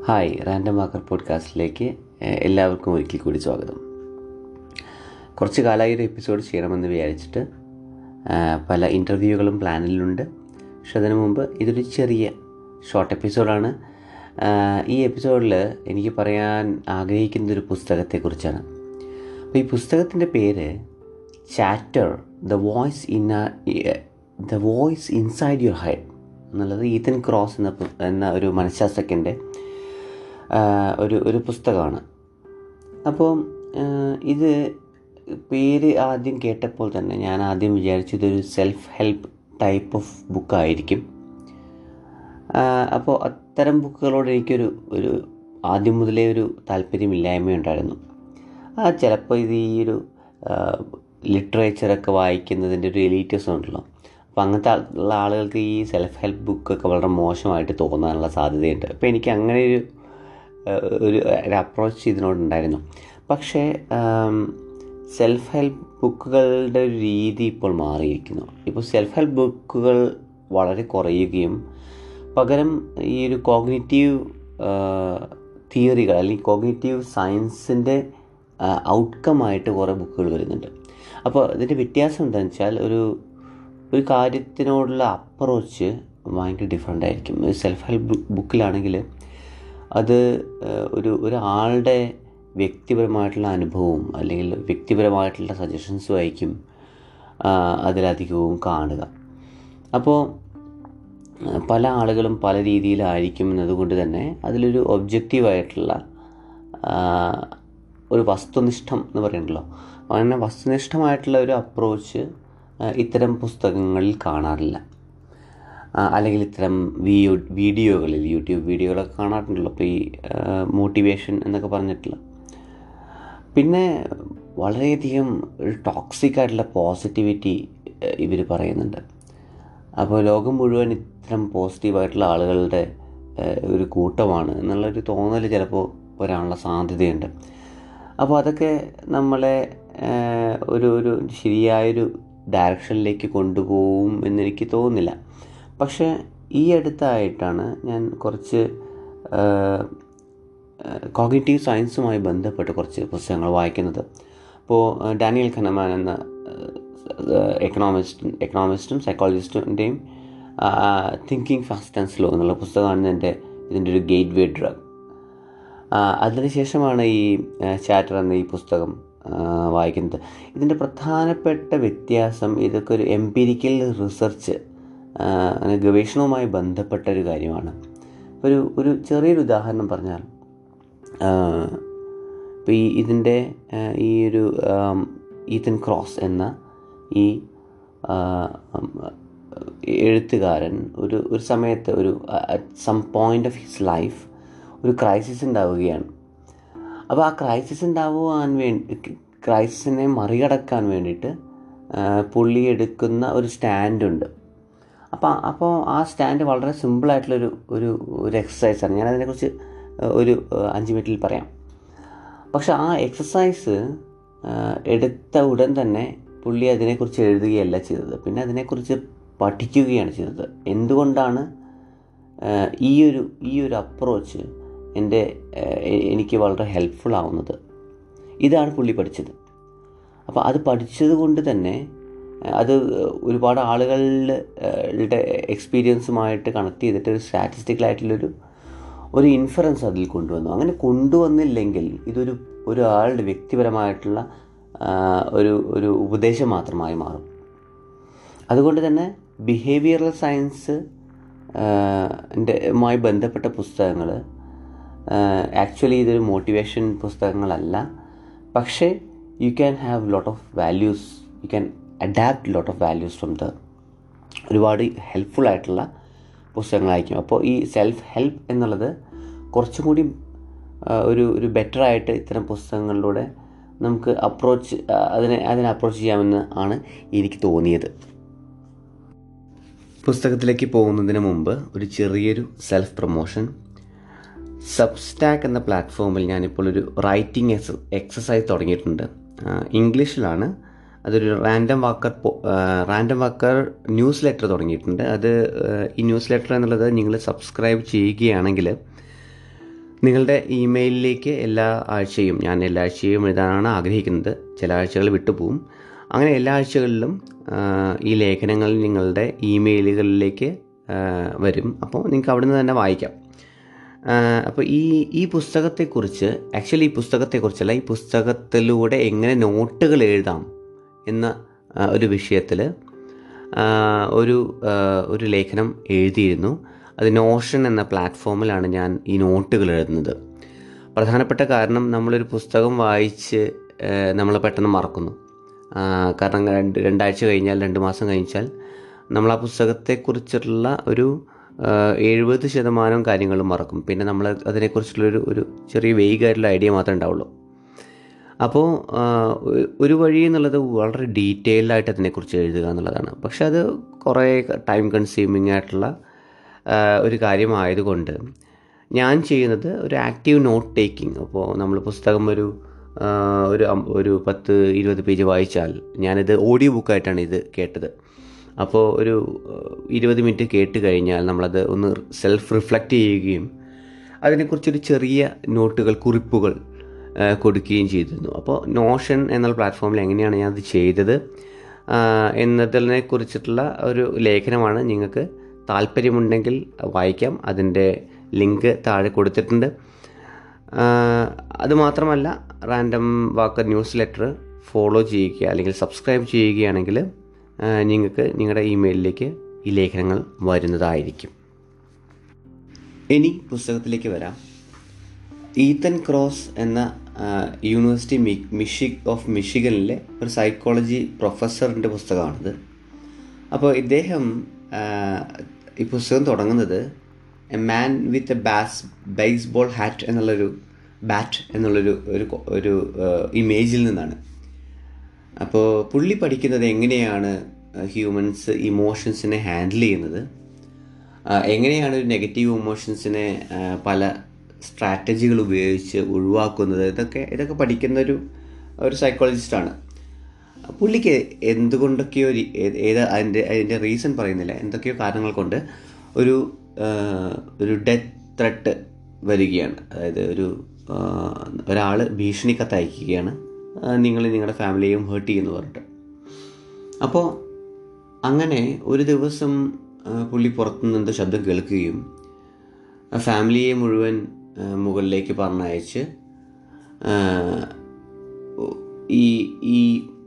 hi random walker പോഡ്കാസ്റ്റിലേക്ക് എ- എല്ലാവർക്കും ഒരിക്കൽ കൂടി സ്വാഗതം കുറച്ച് കാലമായി ഒരു എപ്പിസോഡ് ചെയ്യണമെന്ന് വിചാരിച്ചിട്ട് ആ, പല ഇൻ്റർവ്യൂകളും പ്ലാനിലുണ്ട് പക്ഷെ അതിനു മുമ്പ് ഇതൊരു ചെറിയ ഷോർട്ട് എപ്പിസോഡാണ് ആ, ഈ എപ്പിസോഡിൽ എനിക്ക് പറയാൻ ആഗ്രഹിക്കുന്ന ഒരു പുസ്തകത്തെക്കുറിച്ചാണ് അപ്പോൾ ഈ പുസ്തകത്തിൻ്റെ പേര് chatter the voice in the voice inside your head എന്നുള്ളത് ഈതൻ ക്രോസ് എന്ന പു- എന്ന ഒരു മനഃശാസ്ത്രജ്ഞൻ്റെ ആ, ഒരു ഒരു പുസ്തകമാണ് അപ്പോൾ ഇത് പേര് ആദ്യം കേട്ടപ്പോൾ തന്നെ ഞാൻ ആദ്യം വിചാരിച്ചു ഇതൊരു സെൽഫ് ഹെൽപ്പ് ടൈപ്പ് ഓഫ് ബുക്കായിരിക്കും അപ്പോൾ അത്തരം ബുക്കുകളോട് എനിക്കൊരു ഒരു ആദ്യം മുതലേ ഒരു താല്പര്യമില്ലായ്മയുണ്ടായിരുന്നു ആ ചിലപ്പോൾ ഇത് ഈ ഒരു ലിറ്ററേച്ചറൊക്കെ വായിക്കുന്നതിൻ്റെ ഒരു എലീറ്റസ് ഉണ്ടല്ലോ അപ്പോൾ അങ്ങനത്തെ ആ- ഉള്ള ആളുകൾക്ക് ഈ സെൽഫ് ഹെൽപ്പ് ബുക്കൊക്കെ വളരെ മോശമായിട്ട് തോന്നാനുള്ള സാധ്യതയുണ്ട് അപ്പോൾ എനിക്ക് അങ്ങനെ ഒരു ആ, ഒരു ഒരു അപ്രോച്ച് ഇതിനോടുണ്ടായിരുന്നു പക്ഷേ സെൽഫ് ഹെൽപ്പ് ബുക്കുകളുടെ ഒരു രീതി ഇപ്പോൾ മാറിയിരിക്കുന്നു ഇപ്പോൾ സെൽഫ് ഹെൽപ്പ് ബുക്കുകൾ വളരെ കുറയുകയും പകരം ഈ ഒരു കോഗ്നിറ്റീവ് തിയറികൾ അല്ലെങ്കിൽ കോഗ്നിറ്റീവ് സയൻസിൻ്റെ ഔട്ട്കമായിട്ട് കുറേ ബുക്കുകൾ വരുന്നുണ്ട് അപ്പോൾ ഇതിൻ്റെ വ്യത്യാസം എന്താണെന്ന് വെച്ചാൽ ഒരു ഒരു കാര്യത്തിനോടുള്ള അപ്രോച്ച് ഭയങ്കര ഡിഫറെൻ്റ് ആയിരിക്കും ഒരു സെൽഫ് ഹെൽപ്പ് ബുക്കിലാണെങ്കിൽ അത് ഏഹ്, ഒരു ഒരാളുടെ വ്യക്തിപരമായിട്ടുള്ള അനുഭവവും അല്ലെങ്കിൽ വ്യക്തിപരമായിട്ടുള്ള സജഷൻസും ആയിരിക്കും ആ, അതിലധികവും കാണുക അപ്പോൾ ആ, പല ആളുകളും പല രീതിയിലായിരിക്കും എന്നതുകൊണ്ട് തന്നെ അതിലൊരു ഒബ്ജക്റ്റീവായിട്ടുള്ള ഒരു വസ്തുനിഷ്ഠം എന്ന് പറയുന്നുണ്ടല്ലോ അങ്ങനെ വസ്തുനിഷ്ഠമായിട്ടുള്ള ഒരു അപ്രോച്ച് ഇത്തരം പുസ്തകങ്ങളിൽ കാണാറില്ല ആ, അല്ലെങ്കിൽ ഇത്തരം വീഡിയോ വീഡിയോകളിൽ യൂട്യൂബ് വീഡിയോകളൊക്കെ കാണാറുണ്ടല്ലോ അപ്പോൾ ഈ മോട്ടിവേഷൻ എന്നൊക്കെ പറഞ്ഞിട്ടുള്ള പിന്നെ വളരെയധികം ഒരു ടോക്സിക് ആയിട്ടുള്ള പോസിറ്റിവിറ്റി ഇവർ പറയുന്നുണ്ട് അപ്പോൾ ലോകം മുഴുവൻ ഇത്തരം പോസിറ്റീവായിട്ടുള്ള ആളുകളുടെ ഏഹ്, ഒരു കൂട്ടമാണ് എന്നുള്ളൊരു തോന്നൽ ചിലപ്പോൾ വരാനുള്ള സാധ്യതയുണ്ട് അപ്പോൾ അതൊക്കെ നമ്മളെ ഏഹ്, ഒരു ഒരു ശരിയായൊരു ഡയറക്ഷനിലേക്ക് കൊണ്ടുപോകും എന്നെനിക്ക് തോന്നുന്നില്ല പക്ഷേ ഈ അടുത്തായിട്ടാണ് ഞാൻ കുറച്ച് കോഗ്നിറ്റീവ് സയൻസുമായി ബന്ധപ്പെട്ട് കുറച്ച് പുസ്തകങ്ങൾ വായിക്കുന്നത് അപ്പോൾ ഡാനിയൽ ഖനമാൻ എന്ന എക്കണോമിസ്റ്റ് എക്കണോമിസ്റ്റും സൈക്കോളജിസ്റ്റിൻ്റെയും തിങ്കിങ് ഫാസ്റ്റ് ആൻഡ് സ്ലോ എന്നുള്ള പുസ്തകമാണ് എൻ്റെ ഇതിൻ്റെ ഒരു ഗേറ്റ് വേ ഡ്രഗ് അതിനുശേഷമാണ് ഈ ചാറ്റർ എന്ന ഈ പുസ്തകം ആ, വായിക്കുന്നത് ഇതിൻ്റെ പ്രധാനപ്പെട്ട വ്യത്യാസം ഇതൊക്കെ ഒരു എംപീരിക്കൽ റിസർച്ച് അങ്ങനെ ഗവേഷണവുമായി ബന്ധപ്പെട്ട ഒരു കാര്യമാണ് ഒരു ഒരു ചെറിയൊരു ഉദാഹരണം പറഞ്ഞാൽ ഇപ്പോൾ ഈ ഇതിൻ്റെ ആ, ഈ ഒരു ആം, ഈതൻ ക്രോസ് എന്ന ഈ ആ, ഉം, എഴുത്തുകാരൻ ഒരു ഒരു സമയത്ത് ഒരു some point of his life ഒരു ക്രൈസിസ് ഉണ്ടാവുകയാണ് അപ്പോൾ ആ ക്രൈസിസ് ഉണ്ടാവുവാൻ വേണ്ടി ക്രൈസിസിനെ മറികടക്കാൻ വേണ്ടിയിട്ട് ആ, പുള്ളി എടുക്കുന്ന ഒരു സ്റ്റാൻഡുണ്ട് അപ്പോൾ അപ്പോൾ ആ സ്റ്റാൻഡ് വളരെ സിമ്പിളായിട്ടുള്ളൊരു ഒരു ഒരു എക്സസൈസാണ് ഞാൻ അതിനെക്കുറിച്ച് ഒരു അഞ്ച് മിനിറ്റിൽ പറയാം പക്ഷെ ആ എക്സസൈസ് എടുത്ത ഉടൻ തന്നെ പുള്ളി അതിനെക്കുറിച്ച് എഴുതുകയല്ല ചെയ്തത് പിന്നെ അതിനെക്കുറിച്ച് പഠിക്കുകയാണ് ചെയ്തത് എന്തുകൊണ്ടാണ് ആ, ഈ ഒരു ഈ ഒരു അപ്രോച്ച് എൻ്റെ ആ, എ- എനിക്ക് വളരെ ഹെൽപ്ഫുൾ ആവുന്നത് ഇതാണ് പുള്ളി പഠിച്ചത് അപ്പോൾ അത് പഠിച്ചത് കൊണ്ട് തന്നെ ആ, അത് ഒരുപാട് ആളുകളുടെ എക്സ്പീരിയൻസുമായിട്ട് കണക്ട് ചെയ്തിട്ട് ഒരു സ്റ്റാറ്റിസ്റ്റിക്കലായിട്ടുള്ളൊരു ഒരു ഇൻഫറൻസ് അതിൽ കൊണ്ടുവന്നു അങ്ങനെ കൊണ്ടുവന്നില്ലെങ്കിൽ ഇതൊരു ഒരാളുടെ വ്യക്തിപരമായിട്ടുള്ള ആ, ഒരു ഒരു ഉപദേശം മാത്രമായി മാറും അതുകൊണ്ട് തന്നെ ബിഹേവിയറൽ സയൻസ് മായി ബന്ധപ്പെട്ട പുസ്തകങ്ങൾ ആക്ച്വലി ഇതൊരു മോട്ടിവേഷൻ പുസ്തകങ്ങളല്ല പക്ഷേ you can have lot of values you can adapt lot of values from the ഒരുപാട് ഹെൽപ്ഫുൾ ആയിട്ടുള്ള പുസ്തകങ്ങളായിരിക്കും അപ്പോൾ ഈ സെൽഫ് ഹെൽപ്പ് എന്നുള്ളത് കുറച്ചും കൂടി ആ, ഒരു ഒരു ബെറ്റർ ആയിട്ട് ഇത്തരം പുസ്തകങ്ങളിലൂടെ നമുക്ക് അപ്രോച്ച് അതിനെ അതിനെ അപ്രോച്ച് ചെയ്യാമെന്ന് ആണ് എനിക്ക് തോന്നിയത് പുസ്തകത്തിലേക്ക് പോകുന്നതിന് മുമ്പ് ഒരു ചെറിയൊരു സെൽഫ് പ്രൊമോഷൻ സബ്സ്റ്റാക്ക് എന്ന പ്ലാറ്റ്ഫോമിൽ ഞാനിപ്പോൾ ഒരു റൈറ്റിംഗ് എക്സ എക്സസൈസ് തുടങ്ങിയിട്ടുണ്ട് ആ, ഇംഗ്ലീഷിലാണ് അതൊരു random walker random walker newsletter തുടങ്ങിയിട്ടുണ്ട് അത് ആ, ഈ ന്യൂസ് ലെറ്റർ എന്നുള്ളത് നിങ്ങൾ സബ്സ്ക്രൈബ് ചെയ്യുകയാണെങ്കിൽ നിങ്ങളുടെ ഇമെയിലിലേക്ക് എല്ലാ ആഴ്ചയും ഞാൻ എല്ലാ ആഴ്ചയും എഴുതാനാണ് ആഗ്രഹിക്കുന്നത് ചില ആഴ്ചകൾ വിട്ടുപോകും അങ്ങനെ എല്ലാ ആഴ്ചകളിലും ആ, ഈ ലേഖനങ്ങൾ നിങ്ങളുടെ ഇമെയിലുകളിലേക്ക് ആ, വരും അപ്പോൾ നിങ്ങൾക്ക് അവിടെ നിന്ന് തന്നെ വായിക്കാം അപ്പോൾ ഈ ഈ പുസ്തകത്തെക്കുറിച്ച് ആക്ച്വലി ഈ പുസ്തകത്തെക്കുറിച്ചല്ല ഈ പുസ്തകത്തിലൂടെ എങ്ങനെ നോട്ടുകൾ എഴുതാം എന്ന ആ, ഒരു വിഷയത്തിൽ ഒരു ആ, ഒരു ലേഖനം എഴുതിയിരുന്നു അത് നോഷൻ എന്ന പ്ലാറ്റ്ഫോമിലാണ് ഞാൻ ഈ നോട്ടുകൾ എഴുതുന്നത് പ്രധാനപ്പെട്ട കാരണം നമ്മളൊരു പുസ്തകം വായിച്ച് നമ്മൾ പെട്ടെന്ന് മറക്കുന്നു ആ, കാരണം രണ്ട് രണ്ടാഴ്ച കഴിഞ്ഞാൽ രണ്ട് മാസം കഴിഞ്ഞാൽ നമ്മൾ ആ പുസ്തകത്തെക്കുറിച്ചുള്ള ഒരു ആ, എഴുപത് ശതമാനം കാര്യങ്ങളും മറക്കും പിന്നെ നമ്മൾ അതിനെക്കുറിച്ചുള്ളൊരു ഒരു ചെറിയ വെയ്ഗായിട്ടുള്ള ഐഡിയ മാത്രമേ ഉണ്ടാവുള്ളൂ അപ്പോൾ ആ, ഒ- ഒരു വഴി എന്നുള്ളത് വളരെ ഡീറ്റെയിൽഡ് ആയിട്ട് അതിനെക്കുറിച്ച് എഴുതുക എന്നുള്ളതാണ് പക്ഷെ അത് കുറേ ടൈം കൺസ്യൂമിങ് ആയിട്ടുള്ള ആ, ഒരു കാര്യമായതുകൊണ്ട് ഞാൻ ചെയ്യുന്നത് ഒരു ആക്റ്റീവ് നോട്ട് ടേക്കിംഗ് അപ്പോൾ നമ്മൾ പുസ്തകം ഒരു ആ, ഒരു അം- ഒരു പത്ത് ഇരുപത് പേജ് വായിച്ചാൽ ഞാനിത് ഓഡിയോ ബുക്കായിട്ടാണ് ഇത് കേട്ടത് അപ്പോൾ ഒരു ആ, ഇരുപത് മിനിറ്റ് കേട്ട് കഴിഞ്ഞാൽ നമ്മളത് ഒന്ന് സെൽഫ് റിഫ്ലക്റ്റ് ചെയ്യുകയും അതിനെക്കുറിച്ചൊരു ചെറിയ നോട്ടുകൾ കുറിപ്പുകൾ ആ, കൊടുക്കുകയും ചെയ്തിരുന്നു അപ്പോൾ നോഷൻ എന്നുള്ള പ്ലാറ്റ്ഫോമിൽ എങ്ങനെയാണ് ഞാൻ അത് ചെയ്തത് ആ, എന്നതിനെ കുറിച്ചിട്ടുള്ള ഒരു ലേഖനമാണ് നിങ്ങൾക്ക് താല്പര്യമുണ്ടെങ്കിൽ വായിക്കാം അതിൻ്റെ ലിങ്ക് താഴെ കൊടുത്തിട്ടുണ്ട് ആ, അതുമാത്രമല്ല random walk newsletter follow ചെയ്യുക അല്ലെങ്കിൽ സബ്സ്ക്രൈബ് ചെയ്യുകയാണെങ്കിൽ ആ, നിങ്ങൾക്ക് നിങ്ങളുടെ ഇമെയിലിലേക്ക് ഈ ലേഖനങ്ങൾ വരുന്നതായിരിക്കും ഇനി പുസ്തകത്തിലേക്ക് വരാം ഈത്തൻ ക്രോസ് എന്ന ആ, യൂണിവേഴ്സിറ്റി മി മിഷി ഓഫ് മിഷിഗനിലെ ഒരു സൈക്കോളജി പ്രൊഫസറിൻ്റെ പുസ്തകമാണിത് അപ്പോൾ ഇദ്ദേഹം ആ, ഈ പുസ്തകം തുടങ്ങുന്നത് a man with a base baseball hat എന്നുള്ളൊരു ബാറ്റ് എന്നുള്ളൊരു ഒരു കൊ- ഒരു ഇമേജിൽ നിന്നാണ് അപ്പോൾ പുള്ളി പഠിക്കുന്നത് എങ്ങനെയാണ് ഹ്യൂമൻസ് ഇമോഷൻസിനെ ഹാൻഡിൽ ചെയ്യുന്നത് ആ, എങ്ങനെയാണ് ഒരു നെഗറ്റീവ് ഇമോഷൻസിനെ ആ, പല സ്ട്രാറ്റജികൾ ഉപയോഗിച്ച് ഒഴിവാക്കുന്നത് ഇതൊക്കെ ഇതൊക്കെ പഠിക്കുന്ന ഒരു ഒരു സൈക്കോളജിസ്റ്റാണ് പുള്ളിക്ക് എന്തുകൊണ്ടൊക്കെയോ ഒരു- ഏ- ഏത് അതിൻ്റെ അതിൻ്റെ റീസൺ പറയുന്നില്ല എന്തൊക്കെയോ കാരണങ്ങൾ കൊണ്ട് ഒരു ആ, ഒരു ഡെത്ത് ത്രെട്ട് വരികയാണ് അതായത് ഒരു ഒരാൾ ഭീഷണി കത്തയക്കുകയാണ് നിങ്ങൾ നിങ്ങളുടെ ഫാമിലിയെയും ഹേർട്ട് ചെയ്യുന്നു പറഞ്ഞിട്ട് അപ്പോൾ അങ്ങനെ ഒരു ദിവസം ആ, പുള്ളി പുറത്തുനിന്ന് എന്തോ ശബ്ദം കേൾക്കുകയും ആ ഫാമിലിയെ മുഴുവൻ ആ, മുകളിലേക്ക് പറഞ്ഞയച്ച് ആ, ഈ ഈ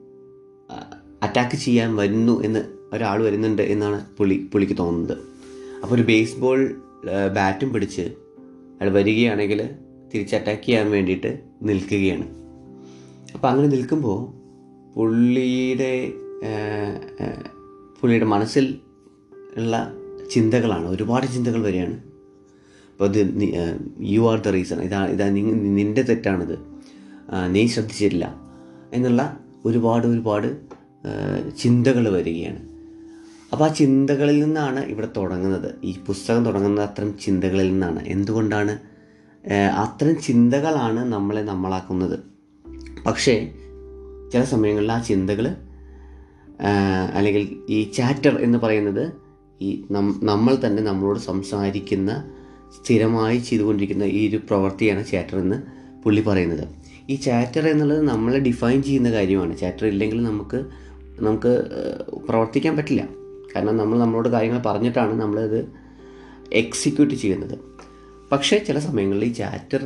അറ്റാക്ക് ചെയ്യാൻ വരുന്നു എന്ന് ഒരാൾ വരുന്നുണ്ട് എന്നാണ് പുള്ളി പുള്ളിക്ക് തോന്നുന്നത് അപ്പോൾ ഒരു ബേസ്ബോൾ ബാറ്റും പിടിച്ച് അയാൾ വരികയാണെങ്കിൽ തിരിച്ച് അറ്റാക്ക് ചെയ്യാൻ വേണ്ടിയിട്ട് നിൽക്കുകയാണ് അപ്പോൾ അങ്ങനെ നിൽക്കുമ്പോൾ പുള്ളിയുടെ ആ, ആ, പുള്ളിയുടെ മനസ്സിൽ ഉള്ള ചിന്തകളാണ് ഒരുപാട് ചിന്തകൾ വരികയാണ് അപ്പോൾ ഇത് യു ആർ ദ റീസൺ ഇതാ ഇതാ നിങ്ങ നിൻ്റെ തെറ്റാണിത് ആ, നീ ശ്രദ്ധിച്ചില്ല എന്നുള്ള ഒരുപാട് ഒരുപാട് ചിന്തകൾ വരികയാണ് അപ്പോൾ ആ ചിന്തകളിൽ നിന്നാണ് ഇവിടെ തുടങ്ങുന്നത് ഈ പുസ്തകം തുടങ്ങുന്നത് അത്തരം ചിന്തകളിൽ നിന്നാണ് എന്തുകൊണ്ടാണ് ആ, അത്തരം ചിന്തകളാണ് നമ്മളെ നമ്മളാക്കുന്നത് പക്ഷേ ചില സമയങ്ങളിൽ ആ ചിന്തകൾ അല്ലെങ്കിൽ ഈ ചാറ്റർ എന്ന് പറയുന്നത് ഈ നം- നമ്മൾ തന്നെ നമ്മളോട് സംസാരിക്കുന്ന സ്ഥിരമായി ചെയ്തുകൊണ്ടിരിക്കുന്ന ഈ ഒരു പ്രവൃത്തിയാണ് ചാറ്റർ എന്ന് പുള്ളി പറയുന്നത് ഈ ചാറ്റർ എന്നുള്ളത് നമ്മളെ ഡിഫൈൻ ചെയ്യുന്ന കാര്യമാണ് ചാറ്റർ ഇല്ലെങ്കിൽ നമുക്ക് നമുക്ക് ഏഹ്, പ്രവർത്തിക്കാൻ പറ്റില്ല കാരണം നമ്മൾ നമ്മളോട് കാര്യങ്ങൾ പറഞ്ഞിട്ടാണ് നമ്മളത് എക്സിക്യൂട്ട് ചെയ്യുന്നത് പക്ഷേ ചില സമയങ്ങളിൽ ഈ ചാറ്റർ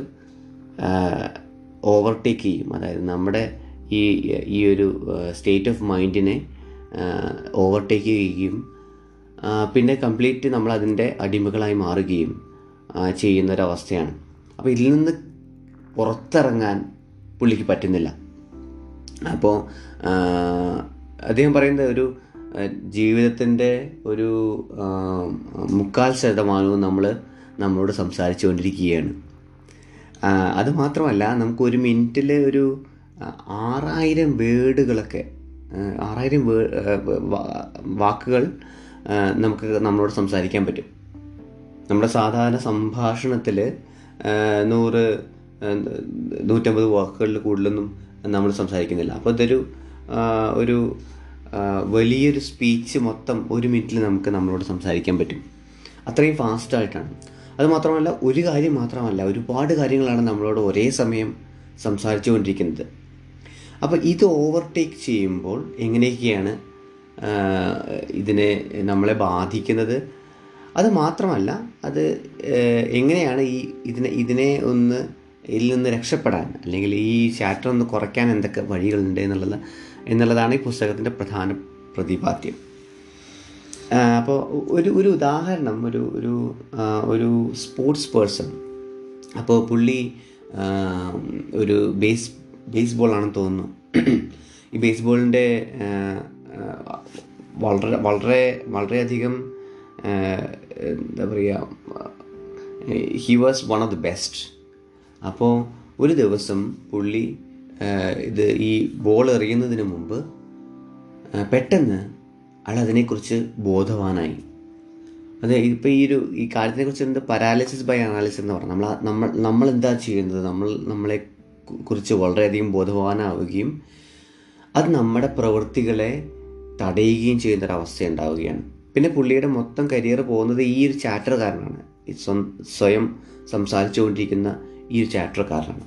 ഓവർടേക്ക് ചെയ്യും അതായത് നമ്മുടെ ഈ ഈ ഒരു സ്റ്റേറ്റ് ഓഫ് മൈൻഡിനെ ഓവർടേക്ക് ചെയ്യുകയും ആ, പിന്നെ കംപ്ലീറ്റ് നമ്മൾ അതിൻ്റെ അടിമകളായി മാറുകയും ആ, ചെയ്യുന്നൊരവസ്ഥയാണ് അപ്പോൾ ഇതിൽ നിന്ന് പുറത്തിറങ്ങാൻ പുള്ളിക്ക് പറ്റുന്നില്ല അപ്പോൾ അദ്ദേഹം പറയുന്നത് ഒരു ജീവിതത്തിൻ്റെ ഒരു ആ, മുക്കാൽ ശതമാനവും നമ്മൾ നമ്മളോട് സംസാരിച്ചു കൊണ്ടിരിക്കുകയാണ് ആ, അത് മാത്രമല്ല നമുക്ക് ഒരു മിനിറ്റിൽ ഒരു ആ, ആറായിരം വേർഡുകളൊക്കെ ആ, ആറായിരം വേ ആ, വാ- വാക്കുകൾ ആ, നമുക്ക് നമ്മളോട് സംസാരിക്കാൻ പറ്റും നമ്മുടെ സാധാരണ സംഭാഷണത്തിൽ നൂറ് ആ, നൂറ്റമ്പത് വാക്കുകളിൽ കൂടുതലൊന്നും നമ്മൾ സംസാരിക്കുന്നില്ല അപ്പോൾ ഇതൊരു ആ, ഒരു ആ, വലിയൊരു സ്പീച്ച് മൊത്തം ഒരു മിനിറ്റിൽ നമുക്ക് നമ്മളോട് സംസാരിക്കാൻ പറ്റും അത്രയും ഫാസ്റ്റായിട്ടാണ് അതുമാത്രമല്ല ഒരു കാര്യം മാത്രമല്ല ഒരുപാട് കാര്യങ്ങളാണ് നമ്മളോട് ഒരേ സമയം സംസാരിച്ചു കൊണ്ടിരിക്കുന്നത് അപ്പോൾ ഇത് ഓവർടേക്ക് ചെയ്യുമ്പോൾ എങ്ങനെയൊക്കെയാണ് ഇതിനെ നമ്മളെ ബാധിക്കുന്നത് അത് മാത്രമല്ല അത് എങ്ങനെയാണ് ഈ ഇതിനെ ഇതിനെ ഒന്ന് ഇതിൽ നിന്ന് രക്ഷപ്പെടാൻ അല്ലെങ്കിൽ ഈ ചാറ്റർ ഒന്ന് കുറയ്ക്കാൻ എന്തൊക്കെ വഴികളുണ്ട് എന്നുള്ളത് എന്നുള്ളതാണ് ഈ പുസ്തകത്തിൻ്റെ പ്രധാന പ്രതിപാദ്യം അപ്പോൾ ഒരു ഒരു ഉദാഹരണം ഒരു ഒരു ഒരു സ്പോർട്സ് പേഴ്സൺ അപ്പോൾ പുള്ളി ഒരു ബേസ് ബേസ്ബോളാണെന്ന് തോന്നുന്നു ഈ ബേസ്ബോളിൻ്റെ വളരെ വളരെ വളരെയധികം എന്താ പറയുക he was one of the best അപ്പോൾ ഒരു ദിവസം പുള്ളി ഇത് ഈ ബോൾ എറിയുന്നതിന് മുമ്പ് പെട്ടെന്ന് അയാൾ അതിനെക്കുറിച്ച് ബോധവാനായി അത് ഇപ്പോൾ ഈ ഒരു ഈ കാര്യത്തിനെക്കുറിച്ച് എന്ത് പരാലിസിസ് ബൈ അനാലിസിസ് എന്ന് പറഞ്ഞാൽ നമ്മൾ നമ്മൾ നമ്മൾ എന്താ ചെയ്യുന്നത് നമ്മൾ നമ്മളെ കുറിച്ച് വളരെയധികം ബോധവാനാവുകയും അത് നമ്മുടെ പ്രവൃത്തികളെ തടയുകയും ചെയ്യുന്ന ഒരു അവസ്ഥ ഉണ്ടാവുകയാണ് പിന്നെ പുള്ളിയുടെ മൊത്തം കരിയർ പോകുന്നത് ഈ ഒരു ചാപ്റ്റർ കാരണമാണ് സ്വയം സംസാരിച്ചുകൊണ്ടിരിക്കുന്ന ഈ ഒരു ചാപ്റ്റർ കാരണമാണ്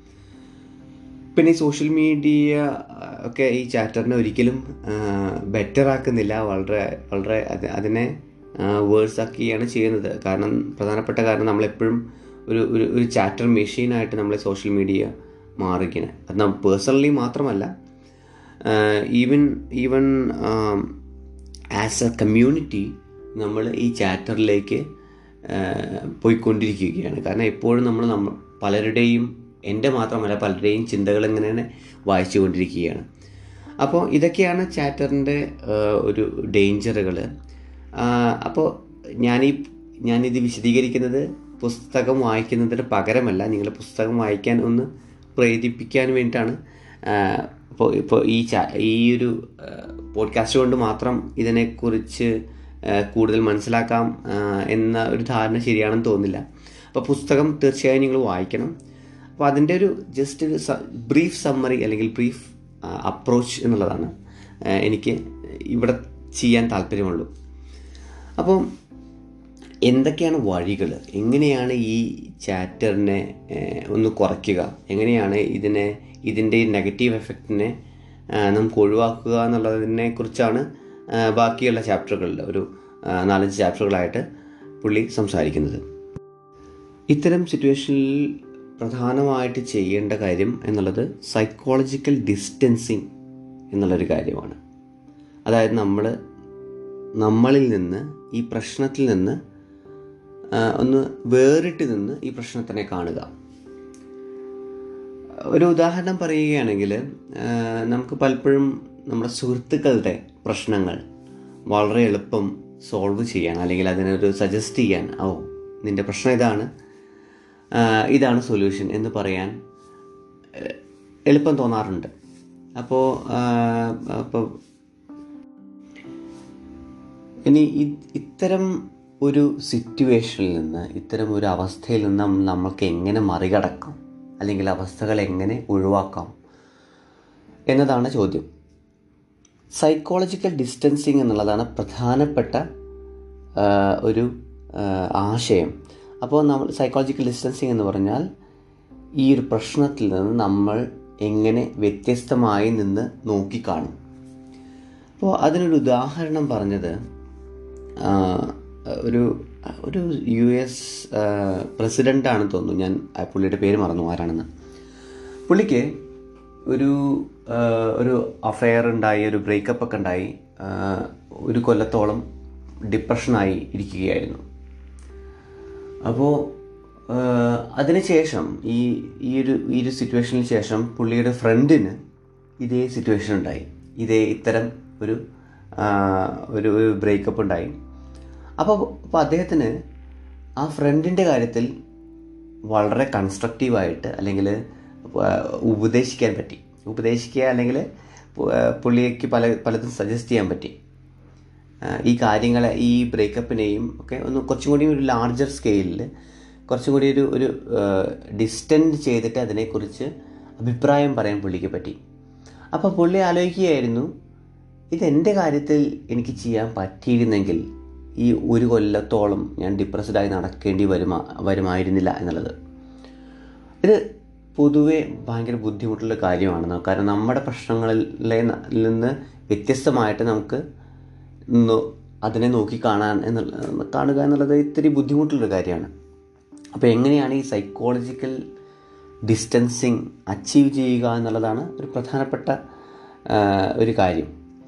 പിന്നെ ഈ സോഷ്യൽ മീഡിയ ഒക്കെ ഈ ചാപ്റ്ററിനെ ഒരിക്കലും ബെറ്റർ ആക്കുന്നില്ല വളരെ വളരെ അതിനെ വേഴ്സ് ആക്കുകയാണ് ചെയ്യുന്നത് കാരണം പ്രധാനപ്പെട്ട കാരണം നമ്മളെപ്പോഴും ഒരു ഒരു ഒരു ചാറ്റർ മെഷീനായിട്ട് നമ്മളെ സോഷ്യൽ മീഡിയ മാറുകയാണ് അത് നമ്മൾ പേഴ്സണലി മാത്രമല്ല even even as a community നമ്മൾ ഈ ചാറ്ററിലേക്ക് പോയിക്കൊണ്ടിരിക്കുകയാണ് കാരണം എപ്പോഴും നമ്മൾ നമ്മൾ പലരുടെയും എൻ്റെ മാത്രമല്ല പലരുടെയും ചിന്തകൾ ഇങ്ങനെ വായിച്ചു കൊണ്ടിരിക്കുകയാണ് അപ്പോൾ ഇതൊക്കെയാണ് ചാറ്ററിൻ്റെ ഒരു ഡേഞ്ചറുകൾ അപ്പോൾ ഞാനീ ഞാനിത് വിശദീകരിക്കുന്നത് പുസ്തകം വായിക്കുന്നതിന് പകരമല്ല നിങ്ങൾ പുസ്തകം വായിക്കാൻ ഒന്ന് പ്രേരിപ്പിക്കാൻ വേണ്ടിയിട്ടാണ് ഇപ്പോൾ ഇപ്പോൾ ഈ ചാ ഈ ഒരു പോഡ്കാസ്റ്റ് കൊണ്ട് മാത്രം ഇതിനെക്കുറിച്ച് കൂടുതൽ മനസ്സിലാക്കാം എന്ന ഒരു ധാരണ ശരിയാണെന്ന് തോന്നുന്നില്ല അപ്പോൾ പുസ്തകം തീർച്ചയായും നിങ്ങൾ വായിക്കണം അപ്പോൾ അതിൻ്റെ ഒരു ജസ്റ്റ് ഒരു ബ്രീഫ് സമ്മറി അല്ലെങ്കിൽ ബ്രീഫ് അപ്രോച്ച് എന്നുള്ളതാണ് എനിക്ക് ഇവിടെ ചെയ്യാൻ താല്പര്യമുള്ളൂ അപ്പോൾ എന്തൊക്കെയാണ് വഴികൾ എങ്ങനെയാണ് ഈ ചാറ്ററിനെ ഒന്ന് കുറയ്ക്കുക എങ്ങനെയാണ് ഇതിനെ ഇതിൻ്റെ നെഗറ്റീവ് എഫക്റ്റിനെ നമുക്ക് ഒഴിവാക്കുക എന്നുള്ളതിനെ കുറിച്ചാണ് ബാക്കിയുള്ള ചാപ്റ്ററുകളിൽ ഒരു നാലഞ്ച് ചാപ്റ്ററുകളായിട്ട് പുള്ളി സംസാരിക്കുന്നത് ഇത്തരം സിറ്റുവേഷനിൽ പ്രധാനമായിട്ട് ചെയ്യേണ്ട കാര്യം എന്നുള്ളത് സൈക്കോളജിക്കൽ ഡിസ്റ്റൻസിങ് എന്നുള്ളൊരു കാര്യമാണ് അതായത് നമ്മൾ നമ്മളിൽ നിന്ന് ഈ പ്രശ്നത്തിൽ നിന്ന് ഒന്ന് വേറിട്ട് നിന്ന് ഈ പ്രശ്നത്തിനെ കാണുക ഒരു ഉദാഹരണം പറയുകയാണെങ്കിൽ നമുക്ക് പലപ്പോഴും നമ്മുടെ സുഹൃത്തുക്കളുടെ പ്രശ്നങ്ങൾ വളരെ എളുപ്പം സോൾവ് ചെയ്യാൻ അല്ലെങ്കിൽ അതിനൊരു സജസ്റ്റ് ചെയ്യാൻ ഓ നിൻ്റെ പ്രശ്നം ഇതാണ് ഇതാണ് സൊല്യൂഷൻ എന്ന് പറയാൻ എളുപ്പം തോന്നാറുണ്ട് അപ്പോൾ അപ്പോൾ ഇനി ഇത്തരം ഒരു സിറ്റുവേഷനിൽ നിന്ന് ഇത്തരം ഒരു അവസ്ഥയിൽ നിന്ന് നമ്മൾക്ക് എങ്ങനെ മറികടക്കാം അല്ലെങ്കിൽ അവസ്ഥകൾ എങ്ങനെ ഒഴിവാക്കാം എന്നതാണ് ചോദ്യം സൈക്കോളജിക്കൽ ഡിസ്റ്റൻസിങ് എന്നുള്ളതാണ് പ്രധാനപ്പെട്ട ഒരു ആശയം അപ്പോൾ നമ്മൾ സൈക്കോളജിക്കൽ ഡിസ്റ്റൻസിങ് എന്ന് പറഞ്ഞാൽ ഈ ഒരു പ്രശ്നത്തിൽ നിന്ന് നമ്മൾ എങ്ങനെ വ്യത്യസ്തമായി നിന്ന് നോക്കിക്കാണും അപ്പോൾ അതിനൊരു ഉദാഹരണം പറഞ്ഞത് ഒരു ഒരു യു എസ് പ്രസിഡൻ്റാണെന്ന് തോന്നുന്നു ഞാൻ പുള്ളിയുടെ പേര് മറന്നു ആരാണെന്ന് പുള്ളിക്ക് ഒരു ഒരു അഫെയർ ഉണ്ടായി ഒരു ബ്രേക്കപ്പ് ഒക്കെ ഉണ്ടായി ഒരു കൊല്ലത്തോളം ഡിപ്രഷനായി ഇരിക്കുകയായിരുന്നു അപ്പോൾ അതിനുശേഷം ഈ ഈ ഒരു ഈ ഒരു സിറ്റുവേഷന് ശേഷം പുള്ളിയുടെ ഫ്രണ്ടിന് ഇതേ സിറ്റുവേഷൻ ഉണ്ടായി ഇതേ ഇത്തരം ഒരു ഒരു ഒരു ബ്രേക്കപ്പ് ഉണ്ടായി അപ്പോൾ അപ്പോൾ അദ്ദേഹത്തിന് ആ ഫ്രണ്ടിൻ്റെ കാര്യത്തിൽ വളരെ കൺസ്ട്രക്റ്റീവായിട്ട് അല്ലെങ്കിൽ ഉപദേശിക്കാൻ പറ്റി ഉപദേശിക്കുക അല്ലെങ്കിൽ പുള്ളിക്ക് പല പലതും സജസ്റ്റ് ചെയ്യാൻ പറ്റി ഈ കാര്യങ്ങളെ ഈ ബ്രേക്കപ്പിനെയും ഒക്കെ ഒന്ന് കുറച്ചും കൂടി ഒരു ലാർജർ സ്കെയിലിൽ കുറച്ചും കൂടി ഒരു ഒരു ഡിസ്റ്റൻറ്റ് ചെയ്തിട്ട് അതിനെക്കുറിച്ച് അഭിപ്രായം പറയാൻ പുള്ളിക്ക് പറ്റി അപ്പോൾ പുള്ളി ആലോചിക്കുകയായിരുന്നു ഇതെൻ്റെ കാര്യത്തിൽ എനിക്ക് ചെയ്യാൻ പറ്റിയിരുന്നെങ്കിൽ ഈ ഒരു കൊല്ലത്തോളം ഞാൻ ഡിപ്രസ്ഡായി നടക്കേണ്ടി വരുമാ വരുമായിരുന്നില്ല എന്നുള്ളത് ഇത് പൊതുവെ ഭയങ്കര ബുദ്ധിമുട്ടുള്ള കാര്യമാണ് കാരണം നമ്മുടെ പ്രശ്നങ്ങളിൽ നിന്ന് വ്യത്യസ്തമായിട്ട് നമുക്ക് നോ- അതിനെ നോക്കി കാണാൻ എന്നുള്ള കാണുക എന്നുള്ളത് ഇത്തിരി ബുദ്ധിമുട്ടുള്ളൊരു കാര്യമാണ് അപ്പോൾ എങ്ങനെയാണ് ഈ സൈക്കോളജിക്കൽ ഡിസ്റ്റൻസിങ് അച്ചീവ് ചെയ്യുക എന്നുള്ളതാണ് ഒരു പ്രധാനപ്പെട്ട ആ, ഒരു കാര്യം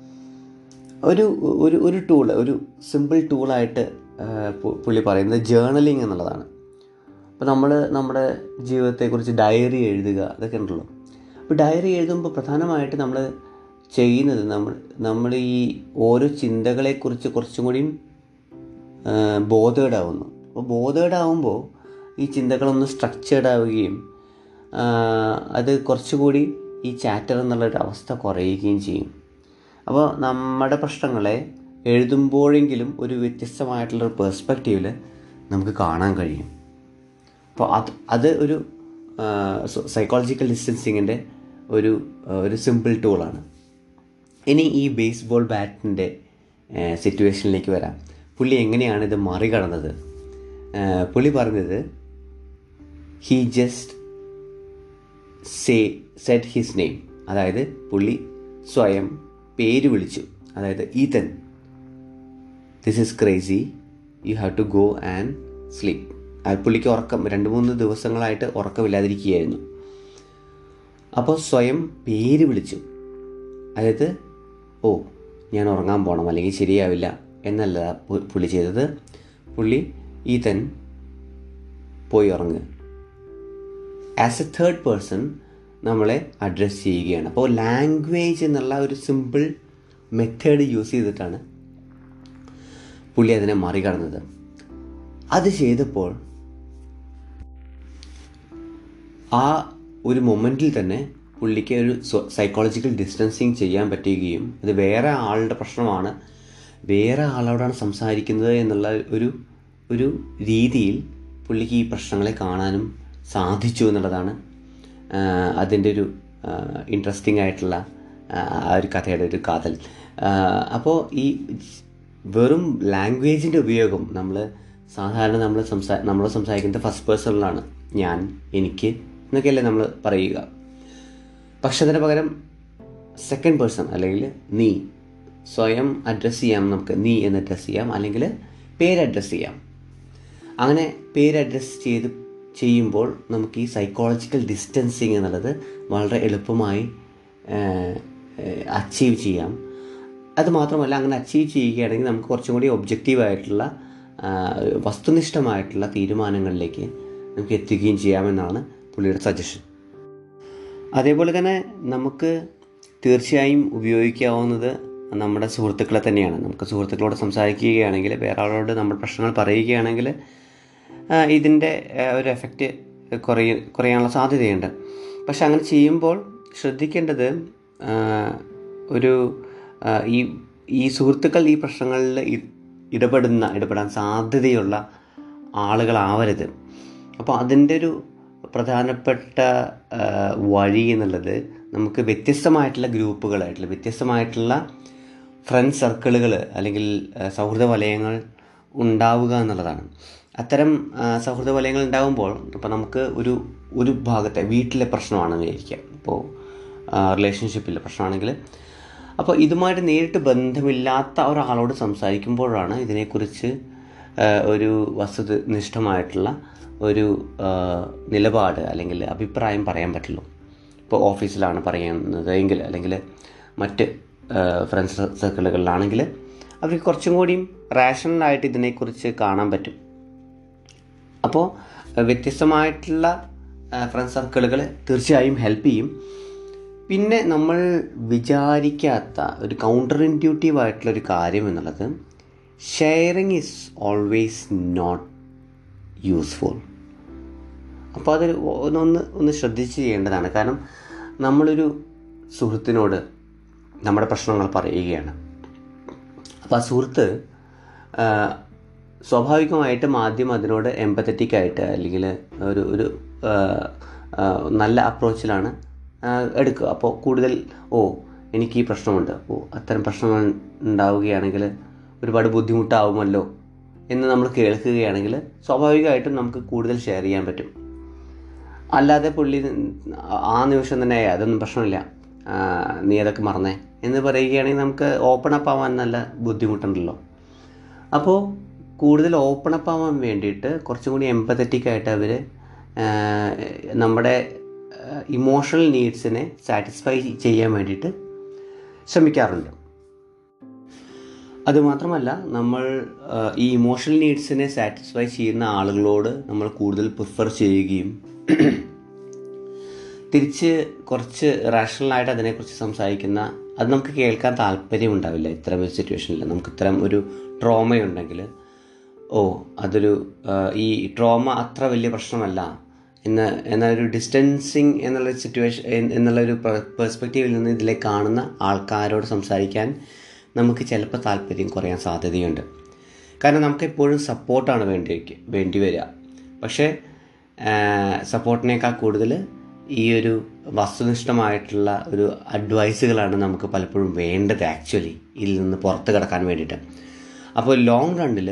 ഒരു ഒരു ഒരു ടൂൾ ഒരു സിമ്പിൾ ടൂളായിട്ട് പുള്ളി പറയുന്നത് ജേർണലിംഗ് എന്നുള്ളതാണ് അപ്പോൾ നമ്മൾ നമ്മുടെ ജീവിതത്തെക്കുറിച്ച് ഡയറി എഴുതുക അതൊക്കെ ഉണ്ടല്ലോ അപ്പോൾ ഡയറി എഴുതുമ്പോൾ പ്രധാനമായിട്ട് നമ്മൾ ചെയ്യുന്നത് നമ്മൾ നമ്മൾ ഈ ഓരോ ചിന്തകളെക്കുറിച്ച് കുറച്ചും കൂടിയും ബോധേഡാവുന്നു അപ്പോൾ ബോധേഡാവുമ്പോൾ ഈ ചിന്തകളൊന്ന് സ്ട്രക്ചേർഡ് ആവുകയും ആ, അത് കുറച്ചുകൂടി ഈ ചാറ്റർ എന്നുള്ളൊരു അവസ്ഥ കുറയുകയും ചെയ്യും അപ്പോൾ നമ്മുടെ പ്രശ്നങ്ങളെ എഴുതുമ്പോഴെങ്കിലും ഒരു വ്യത്യസ്തമായിട്ടുള്ളൊരു പേഴ്സ്പെക്റ്റീവിൽ നമുക്ക് കാണാൻ കഴിയും അപ്പോൾ അത് അത് ഒരു സൈക്കോളജിക്കൽ ഡിസ്റ്റൻസിങ്ങിൻ്റെ ഒരു ആ, ഒരു സിമ്പിൾ ടൂളാണ് ഇനി ഈ ബേസ്ബോൾ ബാറ്റിൻ്റെ സിറ്റുവേഷനിലേക്ക് വരാം പുള്ളി എങ്ങനെയാണ് ഇത് മറികടന്നത് ആ, പുള്ളി പറഞ്ഞത് he just say set his name അതായത് പുള്ളി സ്വയം പേര് വിളിച്ചു അതായത് Ethan this is crazy you have to go and sleep ആ പുള്ളിക്ക് ഉറക്കം രണ്ട് മൂന്ന് ദിവസങ്ങളായിട്ട് ഉറക്കമില്ലാതിരിക്കുകയായിരുന്നു അപ്പോൾ സ്വയം പേര് വിളിച്ചു അതായത് ഓ ഞാൻ ഉറങ്ങാൻ പോകണം അല്ലെങ്കിൽ ശരിയാവില്ല എന്നല്ല പു- പുള്ളി ചെയ്തത് പുള്ളി ഈതൻ പോയി ഉറങ്ങുക ആസ് എ തേർഡ് പേഴ്സൺ നമ്മളെ അഡ്രസ്സ് ചെയ്യുകയാണ് അപ്പോൾ ലാംഗ്വേജ് എന്നുള്ള ഒരു സിമ്പിൾ മെത്തേഡ് യൂസ് ചെയ്തിട്ടാണ് പുള്ളി അതിനെ മറികടന്നത് അത് ചെയ്തപ്പോൾ ആ ഒരു മൊമെൻറ്റിൽ തന്നെ പുള്ളിക്ക് ഒരു സൈക്കോളജിക്കൽ ഡിസ്റ്റൻസിങ് ചെയ്യാൻ പറ്റുകയും അത് വേറെ ആളുടെ പ്രശ്നമാണ് വേറെ ആളോടാണ് സംസാരിക്കുന്നത് എന്നുള്ള ഒരു ഒരു രീതിയിൽ പുള്ളിക്ക് ഈ പ്രശ്നങ്ങളെ കാണാനും സാധിച്ചു എന്നുള്ളതാണ് അതിൻ്റെ ഒരു ഇൻട്രസ്റ്റിംഗ് ആയിട്ടുള്ള ആ, ആ ഒരു കഥയുടെ ഒരു കാതൽ അപ്പോൾ ഈ വെറും ലാംഗ്വേജിൻ്റെ ഉപയോഗം നമ്മൾ സാധാരണ നമ്മൾ സംസാ നമ്മൾ സംസാരിക്കുന്നത് ഫസ്റ്റ് പേഴ്സണിലാണ് ഞാൻ എനിക്ക് എന്നൊക്കെയല്ലേ നമ്മൾ പറയുക പക്ഷെ അതിന് പകരം സെക്കൻഡ് പേഴ്സൺ അല്ലെങ്കിൽ നീ സ്വയം അഡ്രസ്സ് ചെയ്യാം നമുക്ക് നീ എന്ന് അഡ്രസ്സ് ചെയ്യാം അല്ലെങ്കിൽ പേര് അഡ്രസ്സ് ചെയ്യാം അങ്ങനെ പേര് അഡ്രസ്സ് ചെയ്ത് ചെയ്യുമ്പോൾ നമുക്ക് ഈ സൈക്കോളജിക്കൽ ഡിസ്റ്റൻസിങ് എന്നുള്ളത് വളരെ എളുപ്പമായി അച്ചീവ് ചെയ്യാം അത് മാത്രമല്ല അങ്ങനെ അച്ചീവ് ചെയ്യുകയാണെങ്കിൽ നമുക്ക് കുറച്ചും കൂടി ഒബ്ജക്റ്റീവായിട്ടുള്ള വസ്തുനിഷ്ഠമായിട്ടുള്ള തീരുമാനങ്ങളിലേക്ക് നമുക്ക് എത്തുകയും ചെയ്യാമെന്നാണ് പുള്ളിയുടെ സജഷൻ അതേപോലെ തന്നെ നമുക്ക് തീർച്ചയായും ഉപയോഗിക്കാവുന്നത് നമ്മുടെ സുഹൃത്തുക്കളെ തന്നെയാണ് നമുക്ക് സുഹൃത്തുക്കളോട് സംസാരിക്കുകയാണെങ്കിൽ വേറെ ആളോട് നമ്മൾ പ്രശ്നങ്ങൾ പറയുകയാണെങ്കിൽ ആ, ഇതിൻ്റെ ആ, ഒരു എഫക്റ്റ് കുറയ കുറയാനുള്ള സാധ്യതയുണ്ട് പക്ഷെ അങ്ങനെ ചെയ്യുമ്പോൾ ശ്രദ്ധിക്കേണ്ടത് ആ, ഒരു ആ, ഈ ഈ സുഹൃത്തുക്കൾ ഈ പ്രശ്നങ്ങളിൽ ഇ- ഇടപെടുന്ന ഇടപെടാൻ സാധ്യതയുള്ള ആളുകളാവരുത് അപ്പോൾ അതിൻ്റെ ഒരു പ്രധാനപ്പെട്ട ആ, വഴി എന്നുള്ളത് നമുക്ക് വ്യത്യസ്തമായിട്ടുള്ള ഗ്രൂപ്പുകളായിട്ടുള്ള വ്യത്യസ്തമായിട്ടുള്ള ഫ്രണ്ട് സർക്കിളുകൾ അല്ലെങ്കിൽ ആ, സൗഹൃദ വലയങ്ങൾ ഉണ്ടാവുക എന്നുള്ളതാണ് അത്തരം ആ, സൗഹൃദ വലയങ്ങൾ ഉണ്ടാകുമ്പോൾ ഇപ്പോൾ നമുക്ക് ഒരു ഒരു ഭാഗത്തെ വീട്ടിലെ പ്രശ്നമാണെന്ന് വിചാരിക്കാം ഇപ്പോൾ റിലേഷൻഷിപ്പിലെ പ്രശ്നമാണെങ്കിൽ അപ്പോൾ ഇതുമായിട്ട് നേരിട്ട് ബന്ധമില്ലാത്ത ഒരാളോട് സംസാരിക്കുമ്പോഴാണ് ഇതിനെക്കുറിച്ച് ആ, ഒരു വസ്തുനിഷ്ഠമായിട്ടുള്ള ഒരു ആ, നിലപാട് അല്ലെങ്കിൽ അഭിപ്രായം പറയാൻ പറ്റുള്ളൂ ഇപ്പോൾ ഓഫീസിലാണ് പറയുന്നത് എങ്കിൽ അല്ലെങ്കിൽ മറ്റ് ഫ്രണ്ട്സ് സർക്കിളുകളിലാണെങ്കിൽ അവർക്ക് കുറച്ചും കൂടിയും റാഷണലായിട്ട് ഇതിനെക്കുറിച്ച് കാണാൻ പറ്റും അപ്പോൾ വ്യത്യസ്തമായിട്ടുള്ള ഫ്രണ്ട് സർക്കിളുകൾ തീർച്ചയായും ഹെൽപ്പ് ചെയ്യും പിന്നെ നമ്മൾ വിചാരിക്കാത്ത ഒരു കൗണ്ടർ ഇൻറ്റ്യൂട്ടീവ് ആയിട്ടുള്ള ഒരു കാര്യം എന്നുള്ളത് sharing is always not useful അപ്പോൾ അത് ഒന്ന് ഒന്ന് ഒന്ന് ശ്രദ്ധിച്ച് ചെയ്യേണ്ടതാണ് കാരണം നമ്മളൊരു സുഹൃത്തിനോട് നമ്മുടെ പ്രശ്നങ്ങൾ പറയുകയാണ് അപ്പോൾ ആ സുഹൃത്ത് ആ, സ്വാഭാവികമായിട്ടും ആദ്യം അതിനോട് എമ്പത്തറ്റിക് ആയിട്ട് അല്ലെങ്കിൽ ഒരു ഒരു ആ, ആ, നല്ല അപ്രോച്ചിലാണ് ആ, എടുക്കുക അപ്പോൾ കൂടുതൽ ഓ എനിക്ക് ഈ പ്രശ്നമുണ്ട് ഓ അത്തരം പ്രശ്നങ്ങൾ ഉണ്ടാവുകയാണെങ്കിൽ ഒരുപാട് ബുദ്ധിമുട്ടാവുമല്ലോ എന്ന് നമ്മൾ കേൾക്കുകയാണെങ്കിൽ സ്വാഭാവികമായിട്ടും നമുക്ക് കൂടുതൽ ഷെയർ ചെയ്യാൻ പറ്റും അല്ലാതെ പുള്ളി ആ നിമിഷം തന്നെ "ഏയ് അതൊന്നും പ്രശ്നമില്ല ആ, നീ അതൊക്കെ മറന്നേ എന്ന് പറയുകയാണെങ്കിൽ നമുക്ക് ഓപ്പൺ അപ്പ് ആവാൻ നല്ല ബുദ്ധിമുട്ടുണ്ടല്ലോ അപ്പോൾ കൂടുതൽ ഓപ്പൺ അപ്പ് ആവാൻ വേണ്ടിയിട്ട് കുറച്ചും കൂടി എമ്പത്തറ്റിക് ആയിട്ട് അവർ നമ്മുടെ ഇമോഷണൽ നീഡ്സിനെ സാറ്റിസ്ഫൈ ചെയ്യാൻ വേണ്ടിയിട്ട് ശ്രമിക്കാറുണ്ട് അതുമാത്രമല്ല നമ്മൾ ആ, ഈ ഇമോഷണൽ നീഡ്സിനെ സാറ്റിസ്ഫൈ ചെയ്യുന്ന ആളുകളോട് നമ്മൾ കൂടുതൽ പ്രിഫർ ചെയ്യുകയും തിരിച്ച് കുറച്ച് റാഷണലായിട്ട് അതിനെക്കുറിച്ച് സംസാരിക്കുന്ന അത് നമുക്ക് കേൾക്കാൻ താല്പര്യം ഉണ്ടാവില്ല ഇത്തരം ഒരു സിറ്റുവേഷനിൽ നമുക്ക് ഇത്തരം ഒരു ട്രോമയുണ്ടെങ്കിൽ ഓ അതൊരു ആ, ഈ ട്രോമ അത്ര വലിയ പ്രശ്നമല്ല എന്ന് എന്നൊരു ഡിസ്റ്റൻസിങ് എന്നുള്ള സിറ്റുവേഷൻ എന്നുള്ളൊരു പെർസ്പെക്റ്റീവിൽ നിന്ന് ഇതിലെ കാണുന്ന ആൾക്കാരോട് സംസാരിക്കാൻ നമുക്ക് ചിലപ്പോൾ താല്പര്യം കുറയാൻ സാധ്യതയുണ്ട് കാരണം നമുക്ക് എപ്പോഴും സപ്പോർട്ടാണ് വേണ്ടി വേണ്ടി വരിക പക്ഷേ സപ്പോർട്ടിനേക്കാൾ കൂടുതൽ ഈ ഒരു വസ്തുനിഷ്ഠമായിട്ടുള്ള ഒരു അഡ്വൈസുകളാണ് നമുക്ക് പലപ്പോഴും വേണ്ടത് ആക്ച്വലി ഇതിൽ നിന്ന് പുറത്ത് കിടക്കാൻ വേണ്ടിയിട്ട് അപ്പോൾ ലോങ് റണ്ണിൽ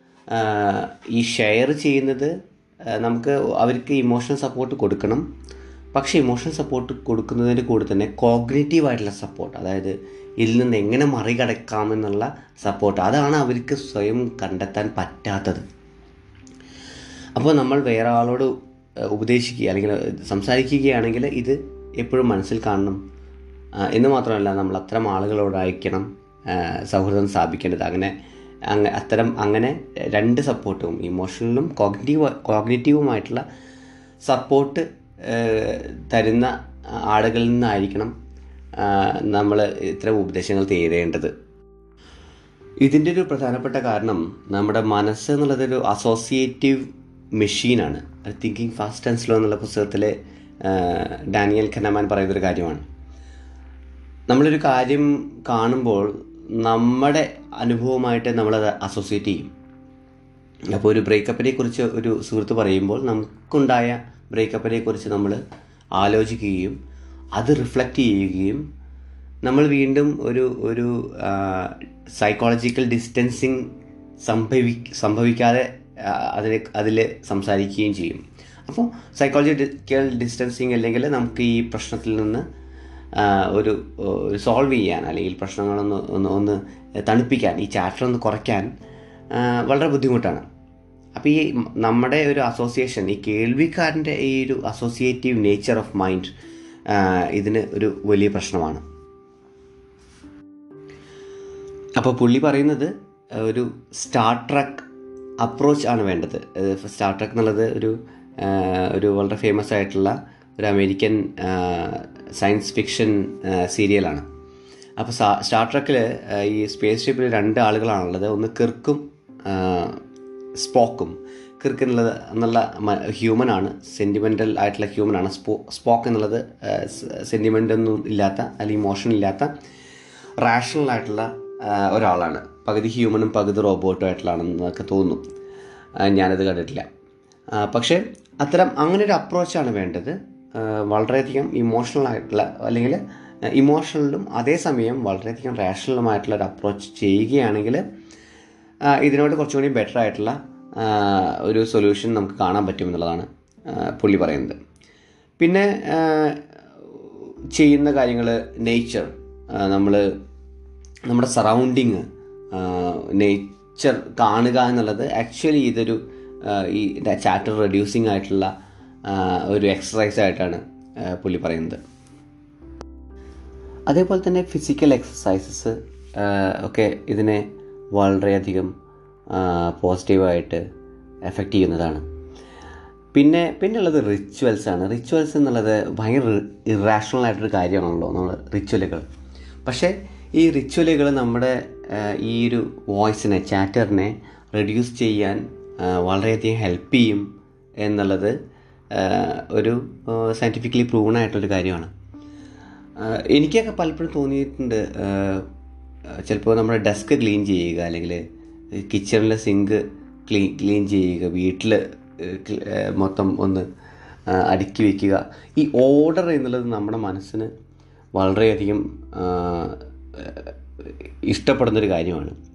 ഈ ഷെയർ ചെയ്യുന്നത് ആ, നമുക്ക് അവർക്ക് ഇമോഷണൽ സപ്പോർട്ട് കൊടുക്കണം പക്ഷേ ഇമോഷണൽ സപ്പോർട്ട് കൊടുക്കുന്നതിൻ്റെ കൂടെ തന്നെ കോഗ്നേറ്റീവ് ആയിട്ടുള്ള സപ്പോർട്ട് അതായത് ഇതിൽ നിന്ന് എങ്ങനെ മറികടക്കാമെന്നുള്ള സപ്പോർട്ട് അതാണ് അവർക്ക് സ്വയം കണ്ടെത്താൻ പറ്റാത്തത് അപ്പോൾ നമ്മൾ വേറെ ആളോട് ഏഹ്, ഉപദേശിക്കുക അല്ലെങ്കിൽ സംസാരിക്കുകയാണെങ്കിൽ ഇത് എപ്പോഴും മനസ്സിൽ കാണണം ആ, എന്ന് മാത്രമല്ല നമ്മൾ അത്തരം ആളുകളോടായിരിക്കണം ആ, സൗഹൃദം സ്ഥാപിക്കേണ്ടത് അങ്ങനെ അങ്ങ അത്തരം അങ്ങനെ രണ്ട് സപ്പോർട്ടും ഇമോഷണലും കോഗ്നറ്റീവ് കോഗ്നറ്റീവുമായിട്ടുള്ള സപ്പോർട്ട് തരുന്ന ആളുകളിൽ നിന്നായിരിക്കണം നമ്മൾ ഇത്തരം ഉപദേശങ്ങൾ തേടേണ്ടത് ഇതിൻ്റെ ഒരു പ്രധാനപ്പെട്ട കാരണം നമ്മുടെ മനസ്സ് എന്നുള്ളതൊരു അസോസിയേറ്റീവ് മെഷീനാണ് തിങ്കിങ് ഫാസ്റ്റ് ആൻഡ് സ്ലോ എന്നുള്ള പുസ്തകത്തിലെ ആ, ഡാനിയൽ ഖനമാൻ പറയുന്നൊരു കാര്യമാണ് നമ്മളൊരു കാര്യം കാണുമ്പോൾ നമ്മുടെ അനുഭവമായിട്ട് നമ്മളത് അസോസിയേറ്റ് ചെയ്യും അപ്പോൾ ഒരു ബ്രേക്കപ്പിനെ കുറിച്ച് ഒരു സുഹൃത്ത് പറയുമ്പോൾ നമുക്കുണ്ടായ ബ്രേക്കപ്പിനെ കുറിച്ച് നമ്മൾ ആലോചിക്കുകയും അത് റിഫ്ലക്റ്റ് ചെയ്യുകയും നമ്മൾ വീണ്ടും ഒരു ഒരു സൈക്കോളജിക്കൽ ഡിസ്റ്റൻസിങ് സംഭവി സംഭവിക്കാതെ ആ, അതിനെ അതിൽ സംസാരിക്കുകയും ചെയ്യും അപ്പോൾ സൈക്കോളജിക്കൽ ഡിസ്റ്റൻസിങ് അല്ലെങ്കിൽ നമുക്ക് ഈ പ്രശ്നത്തിൽ നിന്ന് ആ, ഒരു ഒരു സോൾവ് ചെയ്യാൻ അല്ലെങ്കിൽ പ്രശ്നങ്ങളൊന്ന് ഒന്ന് ഒന്ന് തണുപ്പിക്കാൻ ഈ ചാപ്റ്റർ ഒന്ന് കുറയ്ക്കാൻ ആ, വളരെ ബുദ്ധിമുട്ടാണ് അപ്പോൾ ഈ നമ്മുടെ ഒരു അസോസിയേഷൻ ഈ കേൾവിക്കാരൻ്റെ ഈ ഒരു അസോസിയേറ്റീവ് നേച്ചർ ഓഫ് മൈൻഡ് ഇതിന് ഒരു വലിയ പ്രശ്നമാണ് അപ്പോൾ പുള്ളി പറയുന്നത് ഒരു സ്റ്റാർ ട്രക്ക് അപ്രോച്ച് ആണ് വേണ്ടത് സ്റ്റാർ ട്രക്ക് എന്നുള്ളത് ഒരു ആ, ഒരു വളരെ ഫേമസ് ആയിട്ടുള്ള ഒരു അമേരിക്കൻ സയൻസ് ഫിക്ഷൻ സീരിയലാണ് അപ്പോൾ സ്റ്റാർ ട്രക്കിൽ ഈ സ്പേസ് ഷിപ്പിൽ രണ്ട് ആളുകളാണുള്ളത് ഒന്ന് കിർക്കും ആ, സ്പോക്കും കിർക്ക് എന്നുള്ളത് എന്നുള്ള ഹ്യൂമൻ ആണ് സെൻറ്റിമെൻ്റൽ ആയിട്ടുള്ള ഹ്യൂമൻ ആണ് സ്പോ സ്പോക്ക് എന്നുള്ളത് സെൻറ്റിമെൻ്റ് ഒന്നും ഇല്ലാത്ത അല്ലെങ്കിൽ ഇമോഷൻ ഇല്ലാത്ത റാഷണൽ ആയിട്ടുള്ള ആ, ഒരാളാണ് പകുതി ഹ്യൂമനും പകുതി റോബോട്ടും ആയിട്ടുള്ളതാണെന്നൊക്കെ തോന്നുന്നു ആ, ഞാനത് കണ്ടിട്ടില്ല ആ, പക്ഷേ അത്തരം അങ്ങനെ ഒരു അപ്രോച്ചാണ് വേണ്ടത് ആ, വളരെയധികം ഇമോഷണൽ ആയിട്ടുള്ള അല്ലെങ്കിൽ ഇമോഷണലും അതേസമയം വളരെയധികം റാഷണലുമായിട്ടുള്ള ഒരു അപ്രോച്ച് ചെയ്യുകയാണെങ്കിൽ ആ, ഇതിനോട് കുറച്ചുകൂടി ബെറ്റർ ആയിട്ടുള്ള ആ, ഒരു സൊല്യൂഷൻ നമുക്ക് കാണാൻ പറ്റുമെന്നുള്ളതാണ് ആ, പുള്ളി പറയുന്നത് പിന്നെ ആ, ചെയ്യുന്ന കാര്യങ്ങൾ നേച്ചർ നമ്മൾ നമ്മുടെ സറൗണ്ടിങ് നേച്ചർ കാണുക എന്നുള്ളത് ആക്ച്വലി ഇതൊരു ആ, ഈ ചാറ്റർ റെഡ്യൂസിങ് ആയിട്ടുള്ള ആ, ഒരു എക്സസൈസ് ആയിട്ടാണ് ആ, പുള്ളി പറയുന്നത് അതേപോലെ തന്നെ ഫിസിക്കൽ എക്സസൈസസ് ഒക്കെ ഇതിനെ വളരെയധികം പോസിറ്റീവായിട്ട് എഫക്റ്റ് ചെയ്യുന്നതാണ് പിന്നെ പിന്നെ ഉള്ളത് റിച്വൽസ് ആണ് റിച്വൽസ് എന്നുള്ളത് ഭയങ്കര ഇറാഷണൽ ആയിട്ടൊരു കാര്യമാണല്ലോ നമ്മൾ റിച്വലുകൾ പക്ഷേ ഈ റിച്വലുകൾ നമ്മുടെ ആ, ഈ ഒരു വോയിസിനെ ചാറ്ററിനെ റെഡ്യൂസ് ചെയ്യാൻ ആ, വളരെയധികം ഹെൽപ്പ് ചെയ്യും എന്നുള്ളത് ആ, ഒരു സയൻറ്റിഫിക്കലി പ്രൂവൺ ആയിട്ടൊരു കാര്യമാണ് ആഹ് എനിക്കൊക്കെ പലപ്പോഴും തോന്നിയിട്ടുണ്ട് ചിലപ്പോൾ നമ്മുടെ ഡെസ്ക് ക്ലീൻ ചെയ്യുക അല്ലെങ്കിൽ കിച്ചണിലെ സിങ്ക് ക്ലീൻ ക്ലീൻ ചെയ്യുക വീട്ടിൽ മൊത്തം ഒന്ന് ആഹ് അടുക്കി വയ്ക്കുക ഈ ഓർഡർ എന്നുള്ളത് നമ്മുടെ മനസ്സിന് വളരെയധികം ആഹ് ഇഷ്ടപ്പെടുന്നൊരു കാര്യമാണ്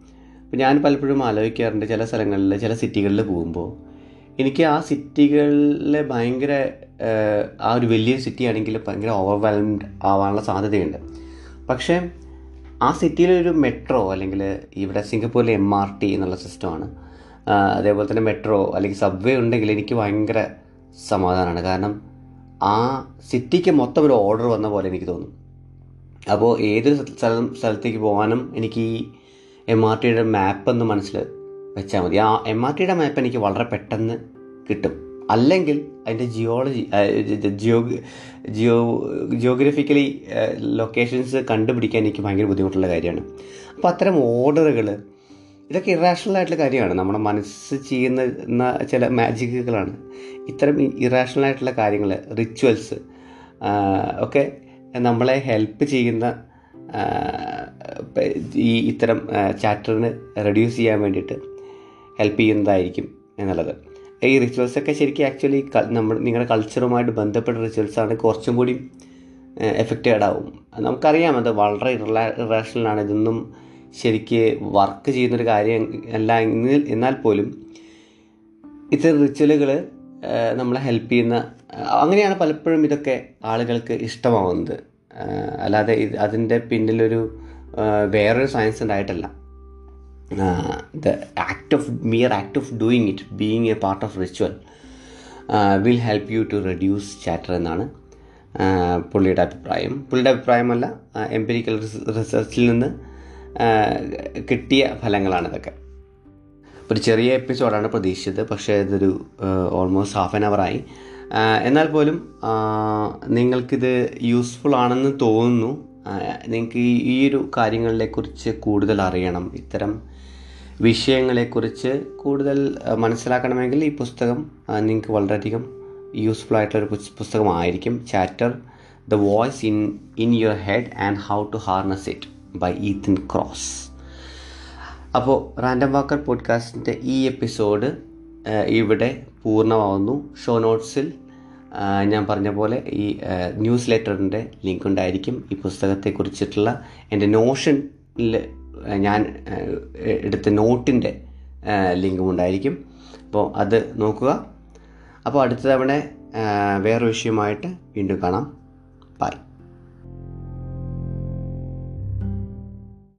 ഇപ്പം ഞാൻ പലപ്പോഴും ആലോചിക്കാറുണ്ട് ചില സ്ഥലങ്ങളിൽ ചില സിറ്റികളിൽ പോകുമ്പോൾ എനിക്ക് ആ സിറ്റികളിലെ ഭയങ്കര ഏഹ്, ആ ഒരു വലിയ സിറ്റി ആണെങ്കിൽ ഭയങ്കര ഓവർവെൽംഡ് ആവാനുള്ള സാധ്യതയുണ്ട് പക്ഷേ ആ സിറ്റിയിലൊരു മെട്രോ അല്ലെങ്കിൽ ഇവിടെ സിംഗപ്പൂരിലെ എം ആർ ടി എന്നുള്ള സിസ്റ്റമാണ് അതേപോലെ തന്നെ മെട്രോ അല്ലെങ്കിൽ സബ്വേ ഉണ്ടെങ്കിൽ എനിക്ക് ഭയങ്കര സമാധാനമാണ് കാരണം ആ സിറ്റിക്ക് മൊത്തം ഒരു ഓർഡർ വന്ന പോലെ എനിക്ക് തോന്നും അപ്പോൾ ഏതൊരു സ്ഥലം സ്ഥലത്തേക്ക് പോകാനും എനിക്ക് ഈ എം ആർ ടിയുടെ മാപ്പ് ഒന്ന് മനസ്സിൽ വെച്ചാൽ മതി ആ എം ആർ ടിയുടെ മാപ്പ് എനിക്ക് വളരെ പെട്ടെന്ന് കിട്ടും അല്ലെങ്കിൽ അതിൻ്റെ geology geo geo geographically locations കണ്ടുപിടിക്കാൻ എനിക്ക് ഭയങ്കര ബുദ്ധിമുട്ടുള്ള കാര്യമാണ് അപ്പോൾ അത്തരം ഓർഡറുകൾ ഇതൊക്കെ ഇറാഷണൽ ആയിട്ടുള്ള കാര്യമാണ് നമ്മുടെ മനസ്സ് ചെയ്യുന്ന ന്ന ചില മാജിക്കുകളാണ് ഇത്തരം ഇറാഷണൽ ആയിട്ടുള്ള കാര്യങ്ങൾ റിച്വൽസ് ഒക്കെ നമ്മളെ ഹെൽപ്പ് ചെയ്യുന്ന ആ, പ- ഈ ഇത്തരം ചാറ്ററിന് റെഡ്യൂസ് ചെയ്യാൻ വേണ്ടിയിട്ട് ഹെൽപ്പ് ചെയ്യുന്നതായിരിക്കും എന്നുള്ളത് ഈ റിച്വൽസ് ഒക്കെ ശരിക്കും ആക്ച്വലി നമ്മൾ നിങ്ങളുടെ കൾച്ചറുമായിട്ട് ബന്ധപ്പെട്ട റിച്വൽസ് ആണ് കുറച്ചും കൂടി എഫക്റ്റഡ് ആവും നമുക്കറിയാം അത് വളരെ ഇറാഷണൽ ആണ് ഇതൊന്നും ശരിക്ക് വർക്ക് ചെയ്യുന്നൊരു കാര്യം അല്ല എന്നിൽ എന്നാൽ പോലും ഇത്തരം റിച്വലുകൾ നമ്മളെ ഹെൽപ്പ് ചെയ്യുന്ന ആ, അങ്ങനെയാണ് പലപ്പോഴും ഇതൊക്കെ ആളുകൾക്ക് ഇഷ്ടമാവുന്നത് ആ, അല്ലാതെ ഇത് അതിൻ്റെ പിന്നിലൊരു ആ, വേറൊരു സയൻസ് ഉണ്ടായിട്ടല്ല the act of mere act of doing it being a part of ritual will help you to reduce chatter എന്നാണ് ആ, പുള്ളിയുടെ അഭിപ്രായം പുള്ളിയുടെ അഭിപ്രായമല്ല എംപിരിക്കൽ റിസർച്ചിൽ നിന്ന് ആ, കിട്ടിയ ഫലങ്ങളാണ് ഇതൊക്കെ ഒരു ചെറിയ എപ്പിസോഡാണ് പ്രതീക്ഷിച്ചത് പക്ഷേ ഇതൊരു ഓൾമോസ്റ്റ് ഹാഫ് ആൻ ആയി എന്നാൽ പോലും ആ, നിങ്ങൾക്കിത് യൂസ്ഫുൾ ആണെന്ന് തോന്നുന്നു ആ, നിങ്ങൾക്ക് ഈ ഈ ഒരു കാര്യങ്ങളെക്കുറിച്ച് കൂടുതൽ അറിയണം ഇത്തരം വിഷയങ്ങളെക്കുറിച്ച് കൂടുതൽ ആ, മനസ്സിലാക്കണമെങ്കിൽ ഈ പുസ്തകം ആ, നിങ്ങൾക്ക് വളരെയധികം യൂസ്ഫുൾ ആയിട്ടുള്ളൊരു പുസ്- പുസ്തകമായിരിക്കും chatter the voice in in your head and how to harness it by Ethan Kross അപ്പോൾ റാൻഡം വാക്കർ പോഡ്കാസ്റ്റിൻ്റെ ഈ എപ്പിസോഡ് ഇവിടെ പൂർണ്ണമാവുന്നു ഷോ നോട്ട്സിൽ ഞാൻ പറഞ്ഞ പോലെ ഈ ന്യൂസ് ലെറ്ററിൻ്റെ ലിങ്ക് ഉണ്ടായിരിക്കും ഈ പുസ്തകത്തെക്കുറിച്ചിട്ടുള്ള എൻ്റെ നോഷനിൽ ഞാൻ ആ, എടുത്ത നോട്ടിൻ്റെ ലിങ്കും ഉണ്ടായിരിക്കും അപ്പോൾ അത് നോക്കുക അപ്പോൾ അടുത്ത തവണ ആ, വേറൊരു വിഷയമായിട്ട് വീണ്ടും കാണാം ബൈ